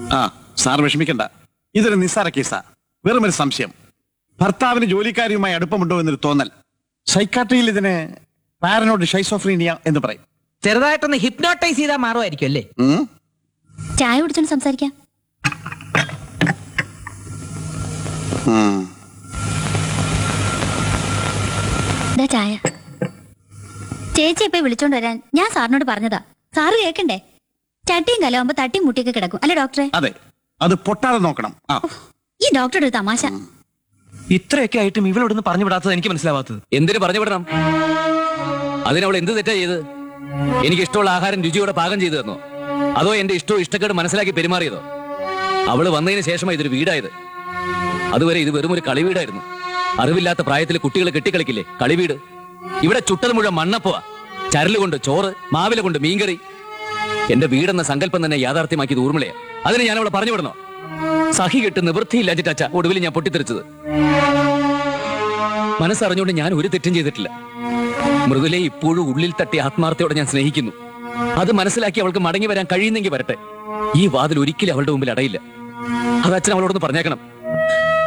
ആ സാർ വിഷമിക്കണ്ട ഇതൊരു നിസ്സാര കേസാ വെറും ഒരു സംശയം ഭർത്താവിന് ജോലിക്കാരിയുമായി അടുപ്പമുണ്ടോ എന്നൊരു തോന്നൽ സൈക്കാട്രിയിൽ ഇതിന് പാരനോട് ഷൈസോഫ്രീനിയ എന്ന് പറയും ചെറുതായിട്ടൊന്ന് ഹിപ്നോട്ടൈസ് ചെയ്താൽ മാറുമായിരിക്കും അല്ലേ ഉം? ചായ കുടിച്ചോണ്ട് സംസാരിക്കാം ഉം. ഇതാ ചായ ചേച്ചി ഇപ്പൊ വിളിച്ചോണ്ട് വരാൻ ഞാൻ സാറിനോട് പറഞ്ഞതാ സാറ് കേക്കണ്ടേ ചട്ടിയും കലാവുമ്പോ തട്ടിയും മുട്ടിയൊക്കെ കിടക്കും അല്ലെ ഡോക്ടറെ അതെ അത് പൊട്ടാതെ നോക്കണം ആ ഈ ഡോക്ടറുടെ ഒരു തമാശ ഇത്രയൊക്കെ ആയിട്ടും ഇവളോടൊന്ന് പറഞ്ഞു വിടാത്തത് എനിക്ക് മനസ്സിലാവാത്തത് എന്തിനു പറഞ്ഞു വിടണം അതിനവൾ എന്ത് തെറ്റാ ചെയ്ത് എനിക്ക് ഇഷ്ടമുള്ള ആഹാരം രുചിയോടെ പാകം ചെയ്തു തന്നോ അതോ എന്റെ ഇഷ്ടവും ഇഷ്ടക്കേട് മനസ്സിലാക്കി പെരുമാറിയതോ അവള് വന്നതിന് ശേഷമാണ് ഇതൊരു വീടായത് അതുവരെ ഇത് വെറും ഒരു കളിവീടായിരുന്നു അറിവില്ലാത്ത പ്രായത്തിൽ കുട്ടികൾ കെട്ടിക്കളിക്കില്ലേ കളിവീട് ഇവിടെ ചുട്ടത് മുഴുവൻ മണ്ണപ്പവാ ചരല് കൊണ്ട് ചോറ് മാവില കൊണ്ട് മീൻകറി എന്റെ വീടെന്ന സങ്കല്പം തന്നെ യാഥാർത്ഥ്യമാക്കിയത് ഊർമിളയാ അതിന് ഞാൻ അവളെ പറഞ്ഞു വിടണോ സഹി കെട്ട് നിവൃത്തിയില്ലാഞ്ഞിട്ടച്ച ഒടുവിൽ ഞാൻ പൊട്ടിത്തെറിച്ചത് മനസ്സറിഞ്ഞുകൊണ്ട് ഞാൻ ഒരു തെറ്റും ചെയ്തിട്ടില്ല മൃദുലെ ഇപ്പോഴും ഉള്ളിൽ തട്ടി ആത്മാർത്ഥയോടെ ഞാൻ സ്നേഹിക്കുന്നു അത് മനസ്സിലാക്കി അവൾക്ക് മടങ്ങി വരാൻ കഴിയുന്നെങ്കിൽ വരട്ടെ ഈ വാതിൽ ഒരിക്കലും അവളുടെ മുമ്പിൽ അടയില്ല അത് അച്ഛൻ അവളോടൊന്ന് പറഞ്ഞേക്കണം